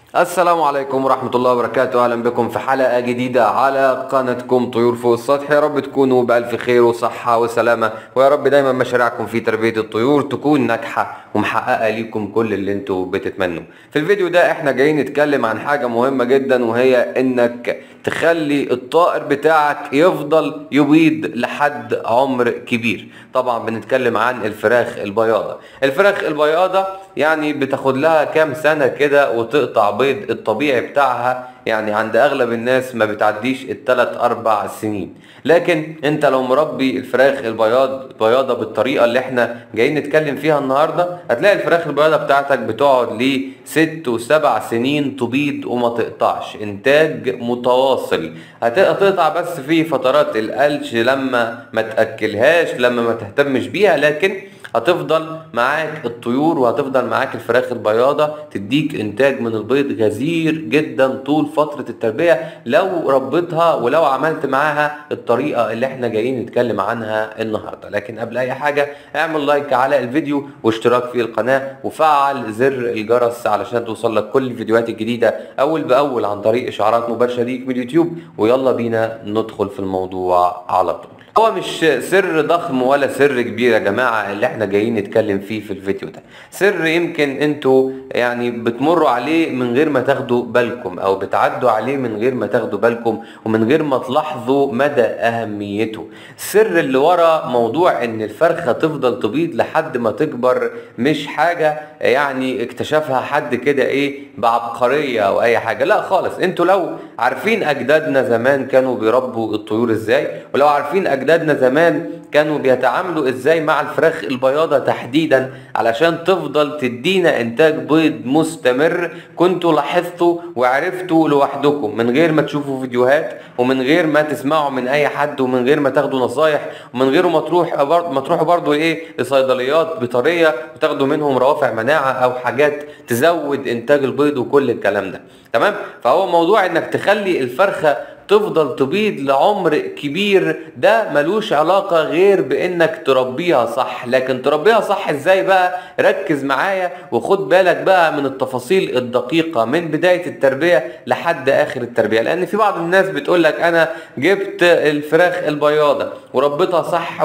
السلام عليكم ورحمة الله وبركاته أهلا بكم في حلقة جديدة على قناتكم طيور فوق السطح يا رب تكونوا بألف خير وصحة وسلامة ويا رب دايما مشاريعكم في تربية الطيور تكون ناجحة ومحققة ليكم كل اللي انتوا بتتمنوا في الفيديو ده احنا جايين نتكلم عن حاجة مهمة جدا وهي انك تخلي الطائر بتاعك يفضل يبيض لحد عمر كبير طبعا بنتكلم عن الفراخ البياضة الفراخ البياضة يعني بتاخد لها كام سنة كده وتقطع بيض الطبيعي بتاعها يعني عند اغلب الناس ما بتعديش الثلاث اربع سنين لكن انت لو مربي الفراخ البياض البياضه بالطريقه اللي احنا جايين نتكلم فيها النهارده هتلاقي الفراخ البياضه بتاعتك بتقعد لست وسبع سنين تبيض وما تقطعش انتاج متواصل هتقطع بس في فترات القلش لما ما تاكلهاش لما ما تهتمش بيها لكن هتفضل معاك الطيور وهتفضل معاك الفراخ البياضة تديك انتاج من البيض غزير جدا طول فترة التربية لو ربيتها ولو عملت معاها الطريقة اللي احنا جايين نتكلم عنها النهاردة لكن قبل اي حاجة اعمل لايك على الفيديو واشتراك في القناة وفعل زر الجرس علشان توصل لك كل الفيديوهات الجديدة اول باول عن طريق اشعارات مباشرة ليك من اليوتيوب ويلا بينا ندخل في الموضوع على طول هو مش سر ضخم ولا سر كبير يا جماعة اللي احنا جايين نتكلم فيه في الفيديو ده سر يمكن انتوا يعني بتمروا عليه من غير ما تاخدوا بالكم او بتعدوا عليه من غير ما تاخدوا بالكم ومن غير ما تلاحظوا مدى اهميته السر اللي ورا موضوع ان الفرخة تفضل تبيض لحد ما تكبر مش حاجة يعني اكتشفها حد كده ايه بعبقرية او اي حاجة لا خالص انتوا لو عارفين اجدادنا زمان كانوا بيربوا الطيور ازاي ولو عارفين اجدادنا زمان كانوا بيتعاملوا ازاي مع الفراخ البياضة تحديدا علشان تفضل تدينا انتاج بيض مستمر كنتوا لاحظتوا وعرفتوا لوحدكم من غير ما تشوفوا فيديوهات ومن غير ما تسمعوا من اي حد ومن غير ما تاخدوا نصايح ومن غير ما تروح برضه ما تروحوا برضه ايه لصيدليات بيطريه وتاخدوا منهم روافع مناعه او حاجات تزود انتاج البيض وكل الكلام ده تمام فهو موضوع انك تخلي الفرخه تفضل تبيض لعمر كبير ده ملوش علاقة غير بانك تربيها صح لكن تربيها صح ازاي بقى ركز معايا وخد بالك بقى من التفاصيل الدقيقة من بداية التربية لحد اخر التربية لان في بعض الناس بتقول لك انا جبت الفراخ البياضة وربيتها صح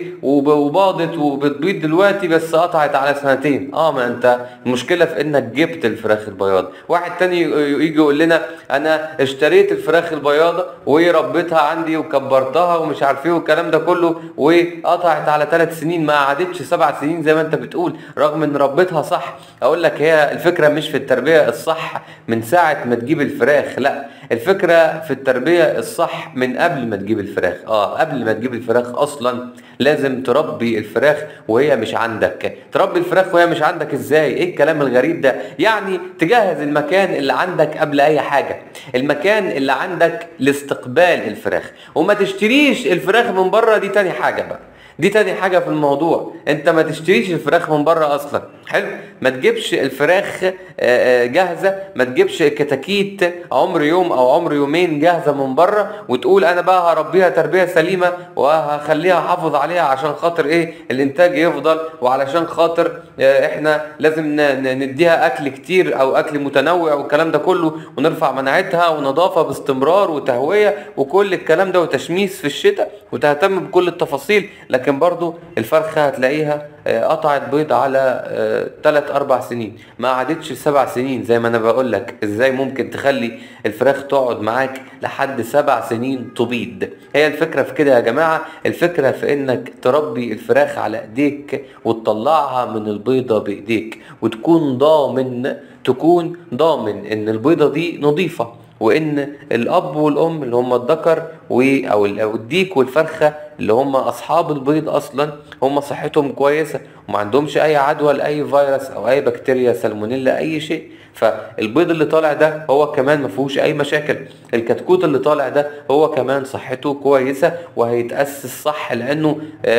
وباضت وبتبيض دلوقتي بس قطعت على سنتين اه ما انت المشكلة في انك جبت الفراخ البياضة واحد تاني يجي يقول لنا انا اشتريت الفراخ البياضة الرياضه وربيتها عندي وكبرتها ومش عارف ايه والكلام ده كله وقطعت على ثلاث سنين ما قعدتش سبع سنين زي ما انت بتقول رغم ان ربيتها صح اقول لك هي الفكره مش في التربيه الصح من ساعه ما تجيب الفراخ لا الفكره في التربيه الصح من قبل ما تجيب الفراخ اه قبل ما تجيب الفراخ اصلا لازم تربي الفراخ وهي مش عندك تربي الفراخ وهي مش عندك ازاي ايه الكلام الغريب ده يعني تجهز المكان اللي عندك قبل اي حاجه المكان اللي عندك لاستقبال الفراخ وما تشتريش الفراخ من بره دي تاني حاجه بقى دي تاني حاجة في الموضوع انت ما تشتريش الفراخ من بره اصلا حلو ما تجيبش الفراخ جاهزة ما تجيبش كتاكيت عمر يوم او عمر يومين جاهزة من بره وتقول انا بقى هربيها تربية سليمة وهخليها احافظ عليها عشان خاطر ايه الانتاج يفضل وعلشان خاطر احنا لازم نديها اكل كتير او اكل متنوع والكلام ده كله ونرفع مناعتها ونظافة باستمرار وتهوية وكل الكلام ده وتشميس في الشتاء وتهتم بكل التفاصيل لكن برضو الفرخة هتلاقيها قطعت بيض على 3 4 سنين ما قعدتش سبع سنين زي ما انا بقول لك ازاي ممكن تخلي الفراخ تقعد معاك لحد سبع سنين تبيض هي الفكره في كده يا جماعه الفكره في انك تربي الفراخ على ايديك وتطلعها من البيضه بايديك وتكون ضامن تكون ضامن ان البيضه دي نظيفه وان الاب والام اللي هم الذكر او الديك والفرخه اللي هم اصحاب البيض اصلا هم صحتهم كويسه وما عندهمش اي عدوى لاي فيروس او اي بكتيريا سالمونيلا اي شيء فالبيض اللي طالع ده هو كمان ما فيهوش اي مشاكل الكتكوت اللي طالع ده هو كمان صحته كويسه وهيتاسس صح لانه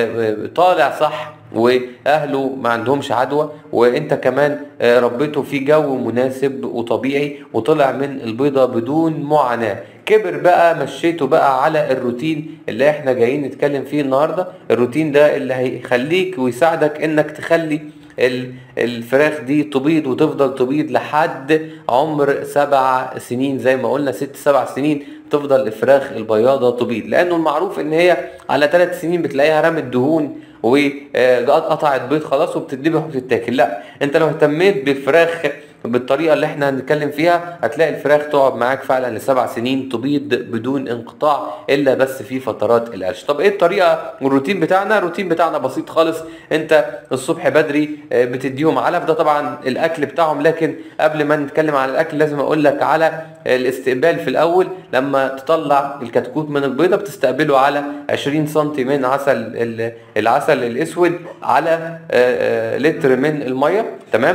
طالع صح واهله ما عندهمش عدوى وانت كمان ربيته في جو مناسب وطبيعي وطلع من البيضه بدون معاناه كبر بقى مشيته بقى على الروتين اللي احنا جايين نتكلم فيه النهارده الروتين ده اللي هيخليك ويساعدك انك تخلي ال- الفراخ دي تبيض وتفضل تبيض لحد عمر سبع سنين زي ما قلنا ست سبع سنين تفضل الفراخ البياضة تبيض لأنه المعروف إن هي على ثلاث سنين بتلاقيها رمت دهون وقطعت بيض خلاص وبتتذبح وبتتاكل لا انت لو اهتميت بالفراخ بالطريقه اللي احنا هنتكلم فيها هتلاقي الفراخ تقعد معاك فعلا لسبع سنين تبيض بدون انقطاع الا بس في فترات القلش طب ايه الطريقه والروتين بتاعنا الروتين بتاعنا بسيط خالص انت الصبح بدري آه، بتديهم علف ده طبعا الاكل بتاعهم لكن قبل ما نتكلم على الاكل لازم اقول لك على الاستقبال في الاول لما تطلع الكتكوت من البيضه بتستقبله على 20 سم من عسل ال- العسل الاسود على آه، آه، لتر من الميه تمام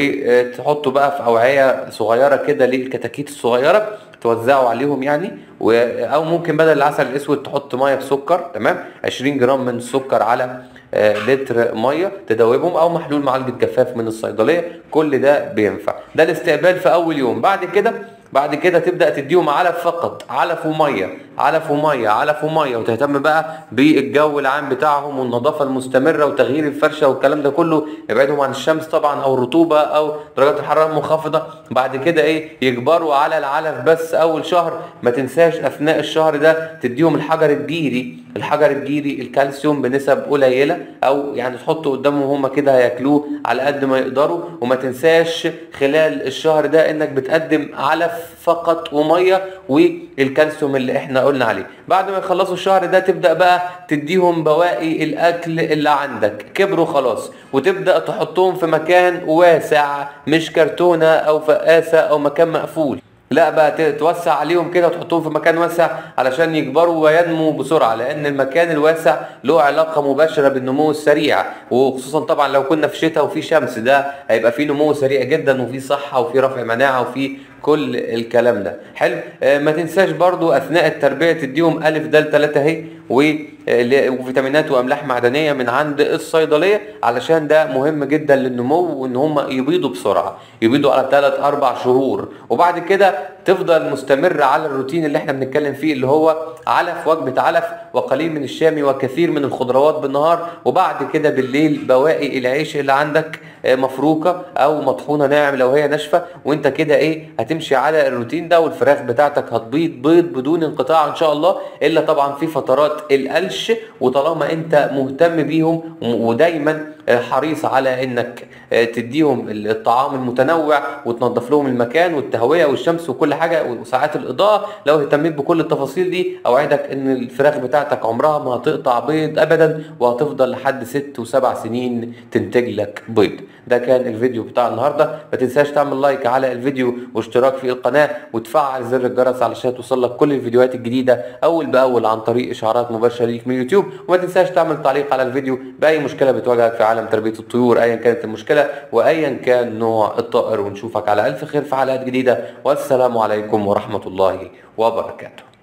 وتحطه بقى في اوعيه صغيره كده للكتاكيت الصغيره توزعه عليهم يعني و... او ممكن بدل العسل الاسود تحط ميه بسكر تمام 20 جرام من السكر على آه، لتر ميه تدوبهم او محلول معالجه جفاف من الصيدليه كل ده بينفع ده الاستقبال في اول يوم بعد كده بعد كده تبدا تديهم علف فقط علف وميه علف وميه علف وميه وتهتم بقى بالجو العام بتاعهم والنظافه المستمره وتغيير الفرشه والكلام ده كله ابعدهم عن الشمس طبعا او الرطوبه او درجات الحراره المنخفضه بعد كده ايه يكبروا على العلف بس اول شهر ما تنساش اثناء الشهر ده تديهم الحجر الجيري الحجر الجيري الكالسيوم بنسب قليله او يعني تحطه قدامهم هما كده هياكلوه على قد ما يقدروا وما تنساش خلال الشهر ده انك بتقدم علف فقط وميه والكالسيوم اللي احنا قلنا عليه بعد ما يخلصوا الشهر ده تبدا بقى تديهم بواقي الاكل اللي عندك كبروا خلاص وتبدا تحطهم في مكان واسع مش كرتونه او فقاسه او مكان مقفول لا بقى ت- توسع عليهم كده وتحطهم في مكان واسع علشان يكبروا وينموا بسرعه لان المكان الواسع له علاقه مباشره بالنمو السريع وخصوصا طبعا لو كنا في شتاء وفي شمس ده هيبقى فيه نمو سريع جدا وفي صحه وفي رفع مناعه وفي كل الكلام ده حلو آه، ما تنساش برضو اثناء التربيه تديهم الف د 3 اهي و- ل- وفيتامينات واملاح معدنيه من عند الصيدليه علشان ده مهم جدا للنمو وان هم يبيضوا بسرعه يبيضوا على 3 4 شهور وبعد كده تفضل مستمر على الروتين اللي احنا بنتكلم فيه اللي هو علف وجبه علف وقليل من الشامي وكثير من الخضروات بالنهار وبعد كده بالليل بواقي العيش اللي عندك آه، مفروكه او مطحونه ناعم لو هي ناشفه وانت كده ايه هتمشي على الروتين ده والفراخ بتاعتك هتبيض بيض بدون انقطاع ان شاء الله الا طبعا في فترات القلش وطالما انت مهتم بيهم ودايما آه، حريص على انك آه، تديهم الطعام المتنوع وتنظف لهم المكان والتهويه والشمس وكل حاجه وساعات الاضاءه لو اهتميت بكل التفاصيل دي اوعدك ان الفراخ بتاعتك عمرها ما هتقطع بيض ابدا وهتفضل لحد ست وسبع سنين تنتج لك بيض ده كان الفيديو بتاع النهارده ما تنساش تعمل لايك على الفيديو واشتراك في القناه وتفعل زر الجرس علشان توصلك كل الفيديوهات الجديده اول باول عن طريق اشعارات مباشره ليك من يوتيوب وما تنساش تعمل تعليق على الفيديو باي مشكله بتواجهك في عالم تربيه الطيور ايا كانت المشكله وايا كان نوع الطائر ونشوفك على الف خير في حلقات جديده والسلام عليكم ورحمه الله وبركاته